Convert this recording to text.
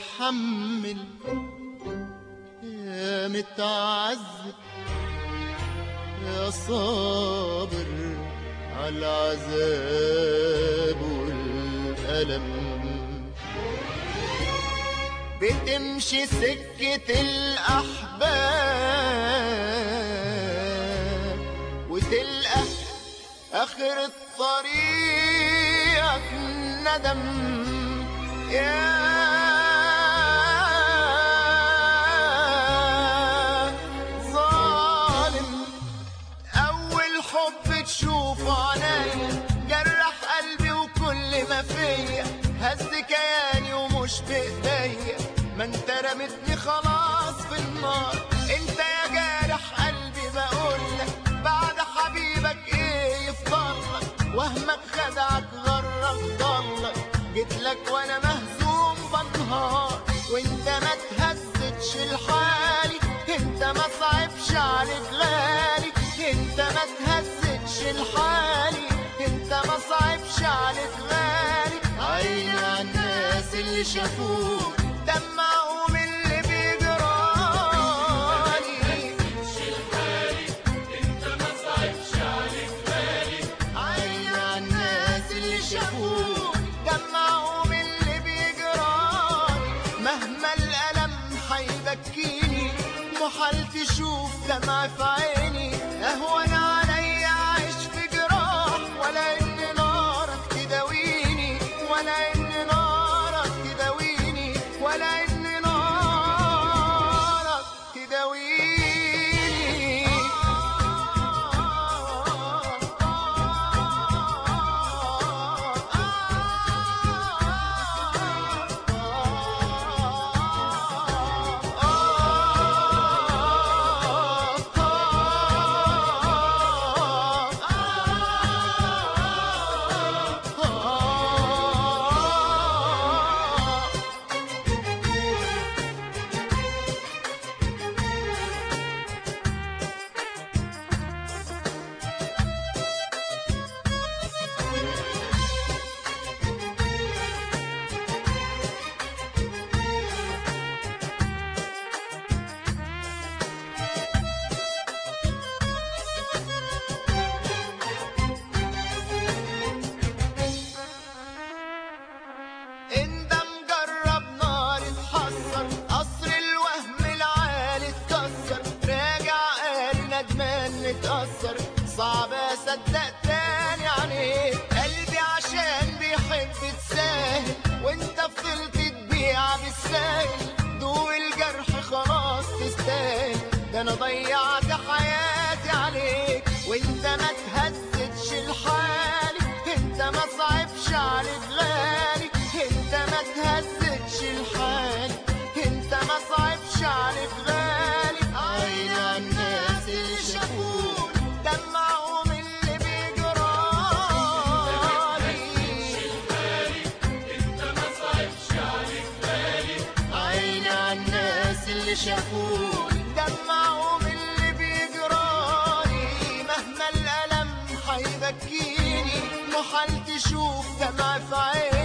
متحمل يا متعذب يا صابر على العذاب والألم بتمشي سكة الأحباب وتلقى آخر الطريق ندم يا ظالم أول حب تشوفه عليا جرح قلبي وكل ما فيا هز كياني ومش بإيديا ما انت رمتني خلاص في النار انت يا جارح قلبي بقولك بعد حبيبك ايه يفضلك وهمك خدعك غرك ضلك جيتلك وانا مهزوم بنهار وانت ما تهزتش لحالي انت ما صعبش عليك غالي انت ما تهزتش لحالي انت ما صعبش عليك غالي عين على الناس اللي شافوك دمعهم اللي بيجرالي عين على الناس اللي شافوك دمعهم اللي بيجرالي مهما الألم هيبكيني محال تشوف دمع في عيني أهون عليا أعيش في جراح ولا إن نارك تداويني ولا إن نارك تداويني ولا إن نارك تداويني انت مجرب نار اتحسر قصر الوهم العالي اتكسر راجع قال ندمان متأثر صعب اصدق تاني عليك قلبي عشان بيحب تساهل وانت فضلت تبيع بالساهل دوق الجرح خلاص تستاهل ده انا ضيعت حياتي عليك وانت ما تهزتش لحالي انت ما صعبش عليك غالي انت ما تهزتش لحالي انت ما صعبش عليك غالي عين على الناس اللي شافوك دمعهم اللي بيجرالي عين على الناس اللي شافوك دمعهم اللي بيجرالي مهما الألم هيبكيني محال تشوف دمع في عيني